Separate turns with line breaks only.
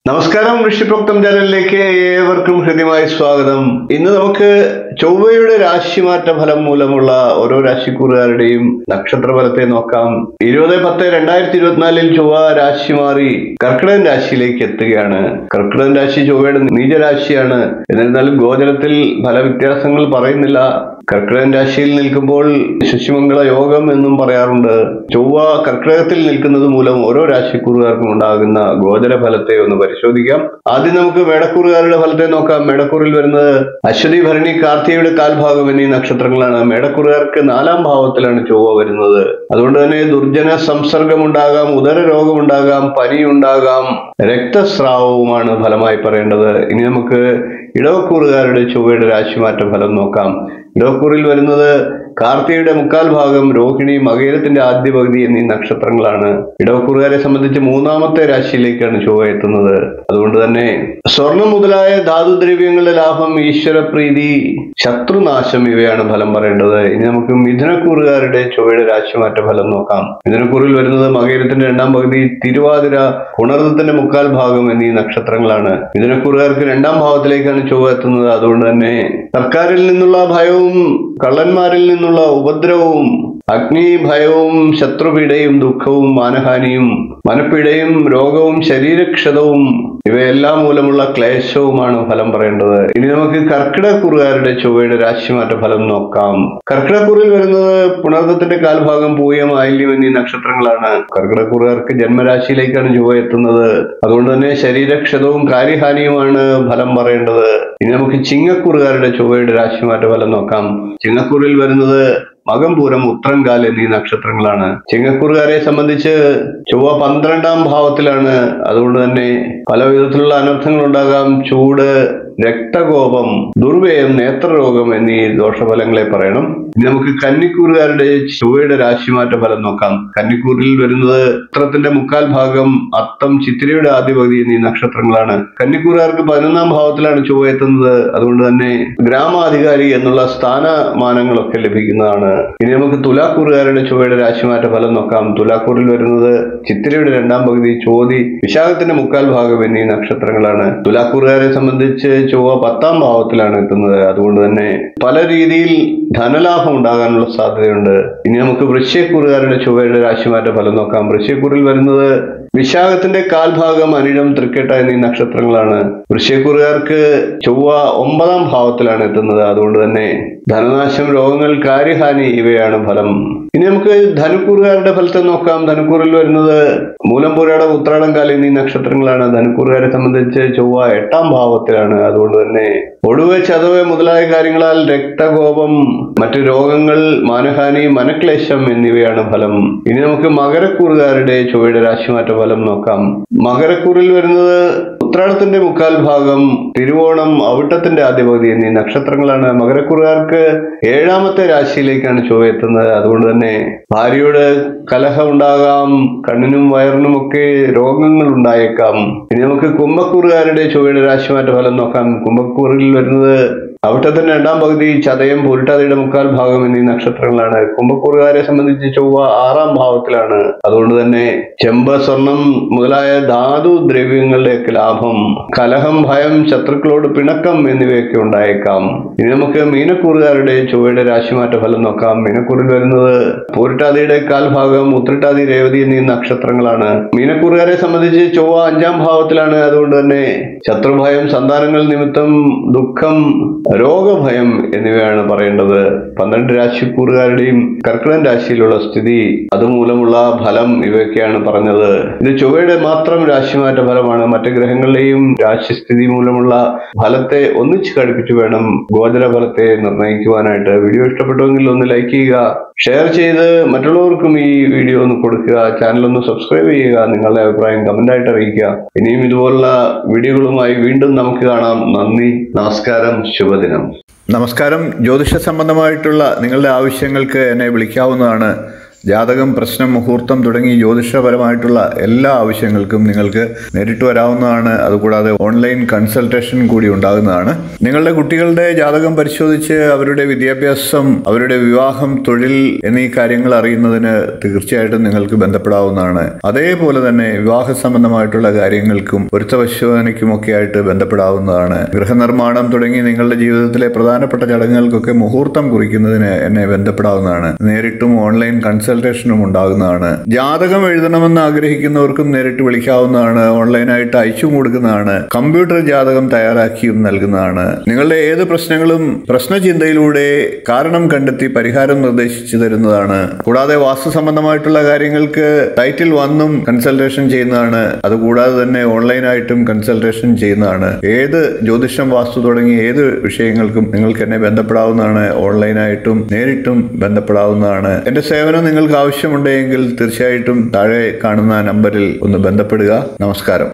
നമസ്കാരം ഋഷിപ്രോക്തം ചാനലിലേക്ക് ഏവർക്കും ഹൃദ്യമായ സ്വാഗതം ഇന്ന് നമുക്ക് ചൊവ്വയുടെ രാശിമാറ്റ ഫലം മൂലമുള്ള ഓരോ രാശിക്കൂറുകാരുടെയും നക്ഷത്രഫലത്തെ നോക്കാം ഇരുപത് പത്ത് രണ്ടായിരത്തി ഇരുപത്തിനാലിൽ ചൊവ്വ രാശി മാറി കർക്കിടകൻ രാശിയിലേക്ക് എത്തുകയാണ് കർക്കിടകൻ രാശി ചൊവ്വയുടെ നീചരാശിയാണ് എന്നിരുന്നാലും ഗോചരത്തിൽ ഫല വ്യത്യാസങ്ങൾ പറയുന്നില്ല കർക്കിടകൻ രാശിയിൽ നിൽക്കുമ്പോൾ ശുശിമംഗള യോഗം എന്നും പറയാറുണ്ട് ചൊവ്വ കർക്കിടകത്തിൽ നിൽക്കുന്നത് മൂലം ഓരോ രാശിക്കൂറുകാർക്കും ഉണ്ടാകുന്ന ഗോചര ഫലത്തെ ഒന്ന് പരിശോധിക്കാം ആദ്യം നമുക്ക് മേടക്കൂറുകാരുടെ ഫലത്തെ നോക്കാം മേടക്കൂറിൽ വരുന്നത് അശ്വതി ഭരണി കാർത്തികയുടെ കാൽഭാഗം എന്നീ നക്ഷത്രങ്ങളാണ് മേടക്കൂറുകാർക്ക് നാലാം ഭാവത്തിലാണ് ചൊവ്വ വരുന്നത് അതുകൊണ്ട് തന്നെ ദുർജന സംസർഗമുണ്ടാകാം ഉദര രോഗമുണ്ടാകാം പനിയുണ്ടാകാം രക്തസ്രാവവുമാണ് ഫലമായി പറയേണ്ടത് ഇനി നമുക്ക് ഇടവക്കൂറുകാരുടെ ചൊവ്വയുടെ രാശിമാറ്റ ഫലം നോക്കാം ഇടവക്കൂറിൽ വരുന്നത് കാർത്തികയുടെ മുക്കാൽ ഭാഗം രോഹിണി മകേരത്തിന്റെ ആദ്യ പകുതി എന്നീ നക്ഷത്രങ്ങളാണ് ഇടവക്കൂറുകാരെ സംബന്ധിച്ച് മൂന്നാമത്തെ രാശിയിലേക്കാണ് ചൊവ്വ എത്തുന്നത് അതുകൊണ്ട് തന്നെ സ്വർണം മുതലായ ധാതുദ്രവ്യങ്ങളുടെ ലാഭം ഈശ്വരപ്രീതി ശത്രുനാശം ഇവയാണ് ഫലം പറയേണ്ടത് ഇനി നമുക്ക് മിഥുനക്കൂറുകാരുടെ ചൊവ്വയുടെ രാശിമാറ്റ ഫലം നോക്കാം മിഥുനക്കൂറിൽ വരുന്നത് മകേരത്തിന്റെ രണ്ടാം പകുതി തിരുവാതിര ഉണർന്നത്തിന്റെ മുക്കാൽ ഭാഗം എന്നീ നക്ഷത്രങ്ങളാണ് മിഥുനക്കൂറുകാർക്ക് രണ്ടാം ഭാവത്തിലേക്കാണ് ചൊവ്വ എത്തുന്നത് അതുകൊണ്ട് തന്നെ സർക്കാരിൽ നിന്നുള്ള ഭയവും കള്ളന്മാരിൽ നിന്നുള്ള ഉപദ്രവവും അഗ്നി ഭയവും ശത്രുപീഡയും ദുഃഖവും മാനഹാനിയും മനപ്പീഡയും രോഗവും ശരീരക്ഷതവും ഇവയെല്ലാം മൂലമുള്ള ക്ലേശവുമാണ് ഫലം പറയേണ്ടത് ഇനി നമുക്ക് കർക്കിടക്കുറുകാരുടെ ചൊവ്വയുടെ രാശിമാറ്റ ഫലം നോക്കാം കർക്കിടക്കുറിൽ വരുന്നത് പുണർദത്തിന്റെ കാൽഭാഗം പൂയം ആയില്യം എന്നീ നക്ഷത്രങ്ങളാണ് കർക്കിടക്കുറുകാർക്ക് ജന്മരാശിയിലേക്കാണ് ചൊവ്വ എത്തുന്നത് അതുകൊണ്ട് തന്നെ ശരീരക്ഷതവും കാര്യഹാനിയുമാണ് ഫലം പറയേണ്ടത് ഇനി നമുക്ക് ചിങ്ങക്കുറുകാരുടെ ചൊവ്വയുടെ രാശിമാറ്റ ഫലം നോക്കാം ചിങ്ങക്കൂറിൽ വരുന്നത് മകംപൂരം ഉത്രങ്കാൽ എന്നീ നക്ഷത്രങ്ങളാണ് ചിങ്ങക്കൂറുകാരെ സംബന്ധിച്ച് ചൊവ്വ പന്ത്രണ്ടാം ഭാവത്തിലാണ് അതുകൊണ്ട് തന്നെ പല വിധത്തിലുള്ള അനർത്ഥങ്ങൾ ഉണ്ടാകാം ചൂട് രക്തകോപം ദുർവ്യയം നേത്രരോഗം എന്നീ ദോഷഫലങ്ങളെ പറയണം ഇനി നമുക്ക് കന്നിക്കൂറുകാരുടെ ചൊവ്വയുടെ രാശിമാറ്റ ഫലം നോക്കാം കന്നിക്കൂറിൽ വരുന്നത് ചിത്രത്തിന്റെ മുക്കാൽ ഭാഗം അത്തം ചിത്തിരയുടെ ആദ്യ പകുതി എന്നീ നക്ഷത്രങ്ങളാണ് കന്നിക്കൂറുകാർക്ക് പതിനൊന്നാം ഭാവത്തിലാണ് ചൊവ്വ എത്തുന്നത് അതുകൊണ്ട് തന്നെ ഗ്രാമാധികാരി എന്നുള്ള സ്ഥാനമാനങ്ങളൊക്കെ ലഭിക്കുന്നതാണ് ഇനി നമുക്ക് തുലാക്കൂറുകാരുടെ ചൊവ്വയുടെ രാശിമാറ്റ ഫലം നോക്കാം തുലാക്കൂറിൽ വരുന്നത് ചിത്തിരയുടെ രണ്ടാം പകുതി ചോതി വിശാഖത്തിന്റെ മുക്കാൽ ഭാഗം എന്നീ നക്ഷത്രങ്ങളാണ് തുലാക്കൂറുകാരെ സംബന്ധിച്ച് ചൊവ്വ പത്താം ഭാവത്തിലാണ് എത്തുന്നത് അതുകൊണ്ട് തന്നെ പല രീതിയിൽ ധനലാഭം ഉണ്ടാകാനുള്ള സാധ്യതയുണ്ട് ഇനി നമുക്ക് വൃശ്യക്കൂറുകാരുടെ ചൊവ്വയുടെ രാശിമാറ്റ ഫലം നോക്കാം വൃശ്യക്കൂറിൽ വരുന്നത് വിശാഖത്തിന്റെ കാൽഭാഗം അനിഴം തൃക്കേട്ട എന്നീ നക്ഷത്രങ്ങളാണ് വൃശ്യക്കൂറുകാർക്ക് ചൊവ്വ ഒമ്പതാം ഭാവത്തിലാണ് എത്തുന്നത് അതുകൊണ്ട് തന്നെ ധനനാശം രോഗങ്ങൾ കാര്യഹാനി ഇവയാണ് ഫലം ഇനി നമുക്ക് ധനുക്കൂറുകാരുടെ ഫലത്തെ നോക്കാം ധനുക്കൂറിൽ വരുന്നത് മൂലംപുരാട ഉത്രാടം കാലം എന്നീ നക്ഷത്രങ്ങളാണ് ധനുക്കൂറുകാരെ സംബന്ധിച്ച് ചൊവ്വ എട്ടാം ഭാവത്തിലാണ് അതുകൊണ്ട് തന്നെ ഒടുവ് ചതവ് മുതലായ കാര്യങ്ങളാൽ രക്തകോപം മറ്റു രോഗങ്ങൾ മാനഹാനി മനക്ലേശം എന്നിവയാണ് ഫലം ഇനി നമുക്ക് മകരക്കൂറുകാരുടെ ചൊവ്വയുടെ രാശിമാറ്റ ഫലം നോക്കാം മകരക്കൂറിൽ വരുന്നത് ഉത്രാടത്തിന്റെ മുക്കാൽ ഭാഗം തിരുവോണം അവിട്ടത്തിന്റെ ആദ്യ പകുതി എന്നീ നക്ഷത്രങ്ങളാണ് മകരക്കൂറുകാർക്ക് ഏഴാമത്തെ രാശിയിലേക്കാണ് ചൊവ്വ എത്തുന്നത് അതുകൊണ്ട് തന്നെ ഭാര്യയോട് കലഹം ഉണ്ടാകാം കണ്ണിനും വയറിനും ഒക്കെ രോഗങ്ങൾ ഉണ്ടായേക്കാം ഇനി നമുക്ക് കുംഭക്കൂറുകാരുടെ ചൊവ്വയുടെ രാശിമാറ്റ ഫലം നോക്കാം കുംഭക്കൂറിൽ വരുന്നത് അവിട്ടത്തിന്റെ രണ്ടാം പകുതി ചതയം പുരുട്ടാതിയുടെ മുക്കാൽ ഭാഗം എന്നീ നക്ഷത്രങ്ങളാണ് കുംഭക്കൂറുകാരെ സംബന്ധിച്ച് ചൊവ്വ ആറാം ഭാവത്തിലാണ് അതുകൊണ്ട് തന്നെ ചെമ്പ് സ്വർണം മുതലായ ധാതു ദ്രവ്യങ്ങളുടെയൊക്കെ ലാഭം കലഹം ഭയം ശത്രുക്കളോട് പിണക്കം എന്നിവയൊക്കെ ഉണ്ടായേക്കാം ഇനി നമുക്ക് മീനക്കൂറുകാരുടെ ചൊവ്വയുടെ രാശിമാറ്റ ഫലം നോക്കാം മീനക്കൂറിൽ വരുന്നത് പൂരിട്ടാതിയുടെ കാൽഭാഗം ഉത്രട്ടാതി രേവതി എന്നീ നക്ഷത്രങ്ങളാണ് മീനക്കൂറുകാരെ സംബന്ധിച്ച് ചൊവ്വ അഞ്ചാം ഭാവത്തിലാണ് അതുകൊണ്ട് തന്നെ ശത്രുഭയം സന്താനങ്ങൾ നിമിത്തം ദുഃഖം രോഗഭയം എന്നിവയാണ് പറയേണ്ടത് പന്ത്രണ്ട് രാശിക്കൂറുകാരുടെയും കർക്കിടകൻ രാശിയിലുള്ള സ്ഥിതി അതുമൂലമുള്ള ഫലം ഇവയൊക്കെയാണ് പറഞ്ഞത് ഇത് ചൊവ്വയുടെ മാത്രം രാശിമാറ്റ ഫലമാണ് മറ്റ് ഗ്രഹങ്ങളുടെയും രാശിസ്ഥിതി മൂലമുള്ള ഫലത്തെ ഒന്നിച്ച് ഘടിപ്പിച്ച് വേണം ഗോചര ഫലത്തെ നിർണ്ണയിക്കുവാനായിട്ട് വീഡിയോ ഇഷ്ടപ്പെട്ടുവെങ്കിൽ ഒന്ന് ലൈക്ക് ചെയ്യുക ഷെയർ ചെയ്ത് മറ്റുള്ളവർക്കും ഈ വീഡിയോ ഒന്ന് കൊടുക്കുക ചാനൽ ഒന്ന് സബ്സ്ക്രൈബ് ചെയ്യുക നിങ്ങളുടെ അഭിപ്രായം കമന്റായിട്ട് അറിയിക്കുക ഇനിയും ഇതുപോലുള്ള വീഡിയോകളുമായി വീണ്ടും നമുക്ക് കാണാം നന്ദി നമസ്കാരം ശുഭദിനം
നമസ്കാരം ജ്യോതിഷ സംബന്ധമായിട്ടുള്ള നിങ്ങളുടെ ആവശ്യങ്ങൾക്ക് എന്നെ വിളിക്കാവുന്നതാണ് ജാതകം പ്രശ്നം മുഹൂർത്തം തുടങ്ങി ജ്യോതിഷപരമായിട്ടുള്ള എല്ലാ ആവശ്യങ്ങൾക്കും നിങ്ങൾക്ക് നേരിട്ട് വരാവുന്നതാണ് അതുകൂടാതെ ഓൺലൈൻ കൺസൾട്ടേഷൻ കൂടി ഉണ്ടാകുന്നതാണ് നിങ്ങളുടെ കുട്ടികളുടെ ജാതകം പരിശോധിച്ച് അവരുടെ വിദ്യാഭ്യാസം അവരുടെ വിവാഹം തൊഴിൽ എന്നീ കാര്യങ്ങൾ അറിയുന്നതിന് തീർച്ചയായിട്ടും നിങ്ങൾക്ക് ബന്ധപ്പെടാവുന്നതാണ് അതേപോലെ തന്നെ വിവാഹ സംബന്ധമായിട്ടുള്ള കാര്യങ്ങൾക്കും പൊരുത്ത പരിശോധനയ്ക്കുമൊക്കെ ആയിട്ട് ബന്ധപ്പെടാവുന്നതാണ് ഗൃഹനിർമ്മാണം തുടങ്ങി നിങ്ങളുടെ ജീവിതത്തിലെ പ്രധാനപ്പെട്ട ചടങ്ങുകൾക്കൊക്കെ മുഹൂർത്തം കുറിക്കുന്നതിന് എന്നെ ബന്ധപ്പെടാവുന്നതാണ് നേരിട്ടും ഓൺലൈൻ കൺസൾട്ടേഷനും ഉണ്ടാകുന്നതാണ് ജാതകം എഴുതണമെന്ന് ആഗ്രഹിക്കുന്നവർക്കും നേരിട്ട് വിളിക്കാവുന്നതാണ് ഓൺലൈനായിട്ട് അയച്ചും കൊടുക്കുന്നതാണ് കമ്പ്യൂട്ടർ ജാതകം തയ്യാറാക്കിയും നൽകുന്നതാണ് നിങ്ങളുടെ ഏത് പ്രശ്നങ്ങളും പ്രശ്നചിന്തയിലൂടെ കാരണം കണ്ടെത്തി പരിഹാരം നിർദ്ദേശിച്ചു തരുന്നതാണ് കൂടാതെ വാസ്തു സംബന്ധമായിട്ടുള്ള കാര്യങ്ങൾക്ക് ടൈറ്റിൽ വന്നും കൺസൾട്ടേഷൻ ചെയ്യുന്നതാണ് അതുകൂടാതെ തന്നെ ഓൺലൈനായിട്ടും കൺസൾട്ടേഷൻ ചെയ്യുന്നതാണ് ഏത് ജ്യോതിഷം വാസ്തു തുടങ്ങി ഏത് വിഷയങ്ങൾക്കും നിങ്ങൾക്ക് എന്നെ ബന്ധപ്പെടാവുന്നതാണ് ഓൺലൈനായിട്ടും നേരിട്ടും ബന്ധപ്പെടാവുന്നതാണ് എന്റെ സേവനം നിങ്ങൾക്ക് ആവശ്യമുണ്ടെങ്കിൽ തീർച്ചയായിട്ടും താഴെ കാണുന്ന നമ്പറിൽ ഒന്ന് ബന്ധപ്പെടുക നമസ്കാരം